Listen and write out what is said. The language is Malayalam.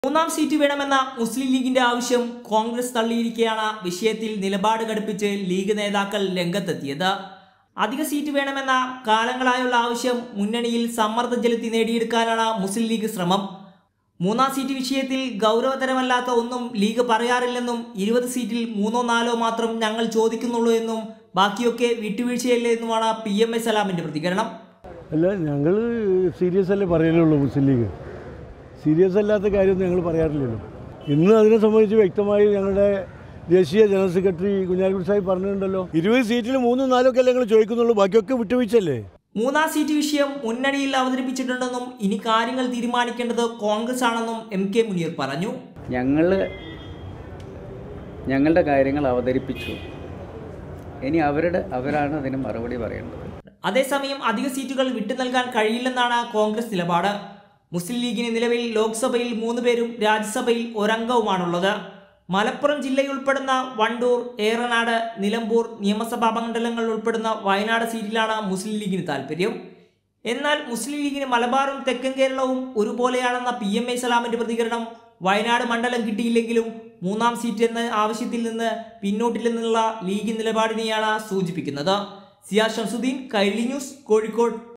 മൂന്നാം സീറ്റ് വേണമെന്ന മുസ്ലിം ലീഗിന്റെ ആവശ്യം കോൺഗ്രസ് തള്ളിയിരിക്കെയാണ് വിഷയത്തിൽ നിലപാട് ഘടിപ്പിച്ച് ലീഗ് നേതാക്കൾ രംഗത്തെത്തിയത് അധിക സീറ്റ് വേണമെന്ന കാലങ്ങളായുള്ള ആവശ്യം മുന്നണിയിൽ സമ്മർദ്ദം ചെലുത്തി നേടിയെടുക്കാനാണ് മുസ്ലിം ലീഗ് ശ്രമം മൂന്നാം സീറ്റ് വിഷയത്തിൽ ഗൗരവതരമല്ലാത്ത ഒന്നും ലീഗ് പറയാറില്ലെന്നും ഇരുപത് സീറ്റിൽ മൂന്നോ നാലോ മാത്രം ഞങ്ങൾ ചോദിക്കുന്നുള്ളൂ എന്നും ബാക്കിയൊക്കെ വിട്ടുവീഴ്ചയല്ലേ എന്നുമാണ് പി എം എ സലാമിന്റെ പ്രതികരണം അല്ല ഞങ്ങൾ സീരിയസ് അല്ലേ പറയലുള്ളൂ മുസ്ലിം ലീഗ് സീരിയസ് അല്ലാത്ത കാര്യമൊന്നും ഞങ്ങൾ പറയാറില്ലല്ലോ ഇന്ന് അതിനെ സംബന്ധിച്ച് വ്യക്തമായി ഞങ്ങളുടെ ദേശീയ ജനറൽ സെക്രട്ടറി കുഞ്ഞാലിക്കുട്ടി സാഹിബ് പറഞ്ഞിട്ടുണ്ടല്ലോ ഇരുപത് സീറ്റിൽ മൂന്നും നാലും ഒക്കെ അല്ലേ ഞങ്ങൾ ചോദിക്കുന്നുള്ളൂ ബാക്കിയൊക്കെ വിട്ടുവീഴ്ചയല്ലേ മൂന്നാം സീറ്റ് വിഷയം മുന്നണിയിൽ അവതരിപ്പിച്ചിട്ടുണ്ടെന്നും ഇനി കാര്യങ്ങൾ തീരുമാനിക്കേണ്ടത് കോൺഗ്രസ് ആണെന്നും എം കെ മുനീർ പറഞ്ഞു ഞങ്ങൾ ഞങ്ങളുടെ കാര്യങ്ങൾ അവതരിപ്പിച്ചു ഇനി അവരുടെ അവരാണ് അതിന് മറുപടി പറയേണ്ടത് അതേസമയം അധിക സീറ്റുകൾ വിട്ടു നൽകാൻ കഴിയില്ലെന്നാണ് കോൺഗ്രസ് നിലപാട് മുസ്ലിം ലീഗിന് നിലവിൽ ലോക്സഭയിൽ മൂന്ന് പേരും രാജ്യസഭയിൽ ഒരംഗവുമാണുള്ളത് മലപ്പുറം ജില്ലയിൽ ഉൾപ്പെടുന്ന വണ്ടൂർ ഏറനാട് നിലമ്പൂർ നിയമസഭാ മണ്ഡലങ്ങൾ ഉൾപ്പെടുന്ന വയനാട് സീറ്റിലാണ് മുസ്ലിം ലീഗിന് താല്പര്യം എന്നാൽ മുസ്ലിം ലീഗിന് മലബാറും തെക്കൻ കേരളവും ഒരുപോലെയാണെന്ന പി എം എ സലാമിന്റെ പ്രതികരണം വയനാട് മണ്ഡലം കിട്ടിയില്ലെങ്കിലും മൂന്നാം സീറ്റ് എന്ന ആവശ്യത്തിൽ നിന്ന് പിന്നോട്ടില്ലെന്നുള്ള ലീഗ് നിലപാടിനെയാണ് സൂചിപ്പിക്കുന്നത് സിയാ ഷംസുദ്ദീൻ കൈലി ന്യൂസ് കോഴിക്കോട്